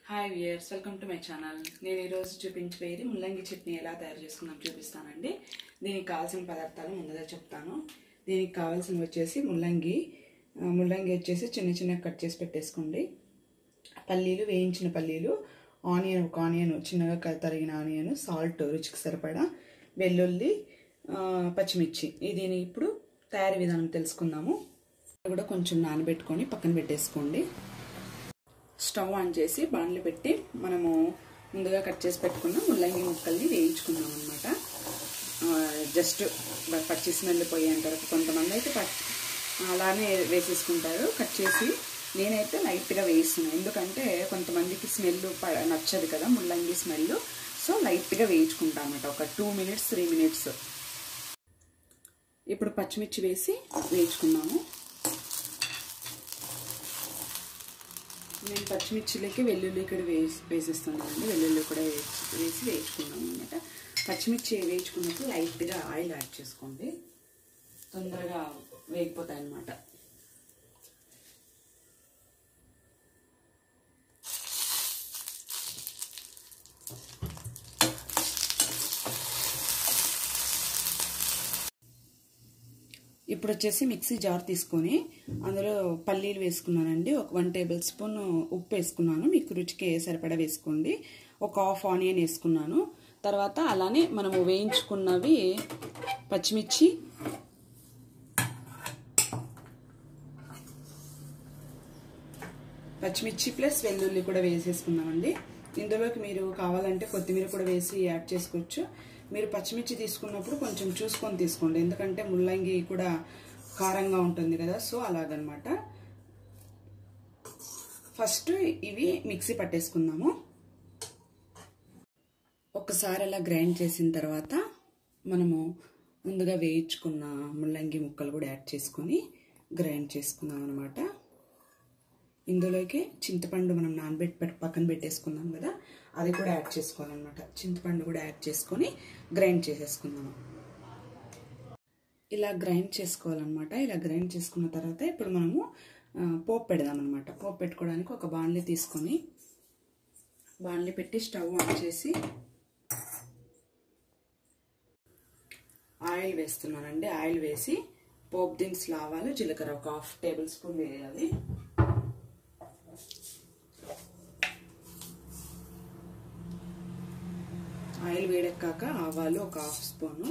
hi viewers welcome to my channel నేను ఈరోజు చూపించబోయేది ముల్లంగి చట్నీ ఎలా తయారు చేసుకుందాం చూపిస్తానండి దీనికి కావాల్సిన పదార్థాలు ముందుగా చెప్తాను దీనికి కావాల్సినవి వచ్చేసి ముల్లంగి ఆ, ముల్లంగి వచ్చేసి చిన్న చిన్న కట్ చేసి పెట్టేసుకోండి పల్లీలు వేయించిన పల్లీలు ఆనియన్ ఒక ఆనియన్ చిన్నగా క- తరిగిన ఆనియన్ సాల్ట్ రుచికి సరిపడా వెల్లుల్లి ఆ, పచ్చిమిర్చి ఇది ఇప్పుడు తయారీ విధానం తెలుసుకుందాము ఇది కూడా కొంచెం నానబెట్టుకొని పక్కన పెట్టేసుకోండి స్టవ్ ఆన్ చేసి బాండ్లు పెట్టి మనము ముందుగా కట్ చేసి పెట్టుకున్న ముల్లంగి ముక్కల్ని వేయించుకుందాం అనమాట జస్ట్ పచ్చి స్మెల్ పోయేంత వరకు కొంతమంది అయితే పట్ అలానే వేసేసుకుంటారు కట్ చేసి నేనైతే లైట్గా వేస్తున్నాను ఎందుకంటే కొంతమందికి స్మెల్ నచ్చదు కదా ముల్లంగి స్మెల్ సో లైట్గా వేయించుకుంటాను అనమాట ఒక టూ మినిట్స్ త్రీ మినిట్స్ ఇప్పుడు పచ్చిమిర్చి వేసి వేయించుకుందాము నేను పచ్చిమిర్చిలోకి వెల్లుల్లి కూడా వేసి వేసేస్తున్నానండి వెల్లుల్లి కూడా వేసి వేసి వేయించుకున్నాం అనమాట పచ్చిమిర్చి వేయించుకున్నప్పుడు లైట్గా ఆయిల్ యాడ్ చేసుకోండి తొందరగా వేగిపోతాయి అన్నమాట ఇప్పుడు వచ్చేసి మిక్సీ జార్ తీసుకొని అందులో పల్లీలు వేసుకున్నానండి ఒక వన్ టేబుల్ స్పూన్ ఉప్పు వేసుకున్నాను మీకు రుచికి సరిపడా వేసుకోండి ఒక హాఫ్ ఆనియన్ వేసుకున్నాను తర్వాత అలానే మనము వేయించుకున్నవి పచ్చిమిర్చి పచ్చిమిర్చి ప్లస్ వెల్లుల్లి కూడా వేసేసుకున్నామండి ఇందులోకి మీరు కావాలంటే కొత్తిమీర కూడా వేసి యాడ్ చేసుకోవచ్చు మీరు పచ్చిమిర్చి తీసుకున్నప్పుడు కొంచెం చూసుకొని తీసుకోండి ఎందుకంటే ముల్లంగి కూడా కారంగా ఉంటుంది కదా సో అలాగనమాట ఫస్ట్ ఇవి మిక్సీ పట్టేసుకుందాము ఒకసారి అలా గ్రైండ్ చేసిన తర్వాత మనము ముందుగా వేయించుకున్న ముల్లంగి ముక్కలు కూడా యాడ్ చేసుకొని గ్రైండ్ చేసుకుందాం అనమాట ఇందులోకి చింతపండు మనం నానబెట్టి పక్కన పెట్టేసుకున్నాం కదా అది కూడా యాడ్ చేసుకోవాలన్నమాట చింతపండు కూడా యాడ్ చేసుకొని గ్రైండ్ చేసేసుకుందాము ఇలా గ్రైండ్ చేసుకోవాలన్నమాట ఇలా గ్రైండ్ చేసుకున్న తర్వాత ఇప్పుడు మనము పోపు పెడదాం అనమాట పోపు పెట్టుకోవడానికి ఒక బాణలి తీసుకొని బాణలి పెట్టి స్టవ్ ఆన్ చేసి ఆయిల్ వేస్తున్నానండి ఆయిల్ వేసి పోపు దినుసులు ఆవాలు జీలకర్ర ఒక హాఫ్ టేబుల్ స్పూన్ వేయాలి ఆయిల్ వేడెక్కాక ఆవాలు ఒక హాఫ్ స్పూను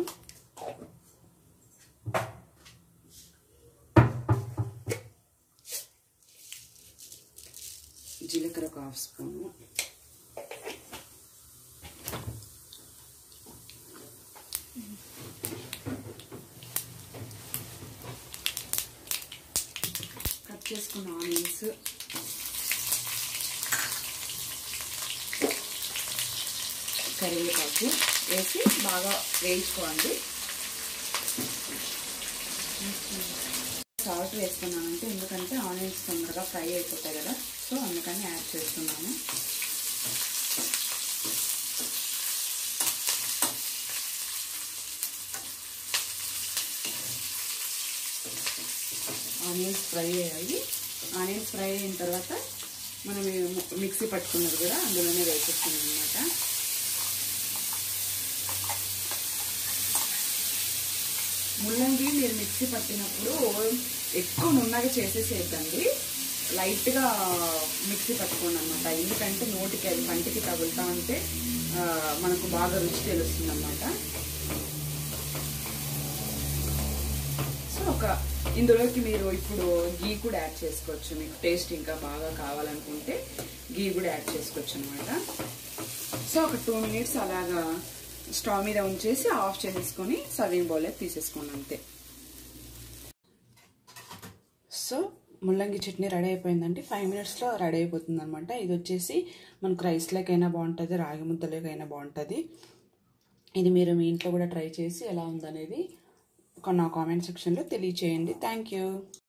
జీలకర్ర ఒక హాఫ్ స్పూను కట్ చేసుకున్న ఆనియన్స్ కరివేపాకు వేసి బాగా వేయించుకోండి సాల్ట్ వేసుకున్నానంటే ఎందుకంటే ఆనియన్స్ తొందరగా ఫ్రై అయిపోతాయి కదా సో అందుకని యాడ్ చేస్తున్నాను ఆనియన్స్ ఫ్రై అయ్యాయి ఆనియన్స్ ఫ్రై అయిన తర్వాత మనం మిక్సీ పట్టుకున్నది కూడా అందులోనే వేసేస్తున్నాం అనమాట ముల్లంగి మీరు మిక్సీ పట్టినప్పుడు ఎక్కువ నున్నగా చేసేసేద్దండి లైట్గా మిక్సీ పట్టుకోండి అనమాట ఎందుకంటే నోటికి అది పంటికి తగులుతా ఉంటే మనకు బాగా రుచి తెలుస్తుంది అనమాట సో ఒక ఇందులోకి మీరు ఇప్పుడు గీ కూడా యాడ్ చేసుకోవచ్చు మీకు టేస్ట్ ఇంకా బాగా కావాలనుకుంటే గీ కూడా యాడ్ చేసుకోవచ్చు అనమాట సో ఒక టూ మినిట్స్ అలాగా స్టవ్ మీద ఉంచేసి ఆఫ్ చేసేసుకొని సర్వింగ్ బౌల్ తీసేసుకోండి అంతే సో ముల్లంగి చట్నీ రెడీ అయిపోయిందండి ఫైవ్ మినిట్స్లో రెడీ అయిపోతుంది అనమాట ఇది వచ్చేసి మనకు రైస్లోకైనా బాగుంటుంది రాగి ముద్దలోకైనా బాగుంటుంది ఇది మీరు మీ ఇంట్లో కూడా ట్రై చేసి ఎలా ఉందనేది నా కామెంట్ సెక్షన్లో తెలియచేయండి థ్యాంక్ యూ